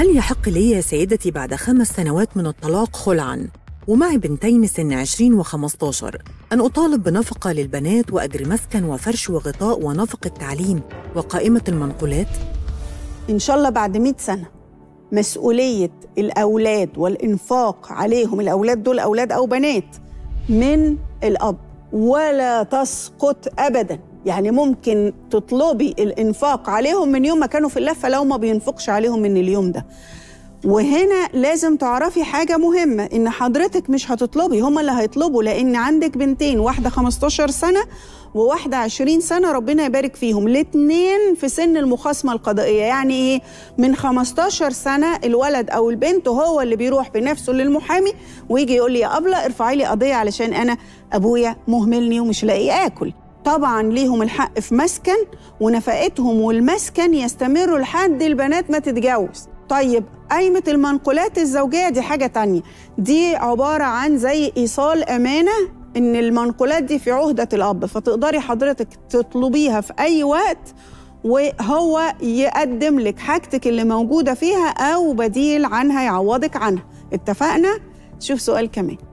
هل يحق لي يا سيدتي بعد خمس سنوات من الطلاق خلعاً ومعي بنتين سن 20 و15 أن أطالب بنفقة للبنات وأجر مسكن وفرش وغطاء ونفقة تعليم وقائمة المنقولات؟ إن شاء الله بعد 100 سنة مسؤولية الأولاد والإنفاق عليهم الأولاد دول أولاد أو بنات من الأب ولا تسقط أبداً يعني ممكن تطلبي الإنفاق عليهم من يوم ما كانوا في اللفة لو ما بينفقش عليهم من اليوم ده وهنا لازم تعرفي حاجة مهمة إن حضرتك مش هتطلبي هما اللي هيطلبوا لأن عندك بنتين واحدة 15 سنة وواحدة 20 سنة ربنا يبارك فيهم الاتنين في سن المخاصمة القضائية يعني إيه من 15 سنة الولد أو البنت هو اللي بيروح بنفسه للمحامي ويجي يقول لي يا أبلة ارفعي لي قضية علشان أنا أبويا مهملني ومش لاقي آكل طبعا ليهم الحق في مسكن ونفقتهم والمسكن يستمروا لحد البنات ما تتجوز طيب قايمة المنقولات الزوجية دي حاجة تانية دي عبارة عن زي إيصال أمانة إن المنقولات دي في عهدة الأب فتقدري حضرتك تطلبيها في أي وقت وهو يقدم لك حاجتك اللي موجودة فيها أو بديل عنها يعوضك عنها اتفقنا؟ شوف سؤال كمان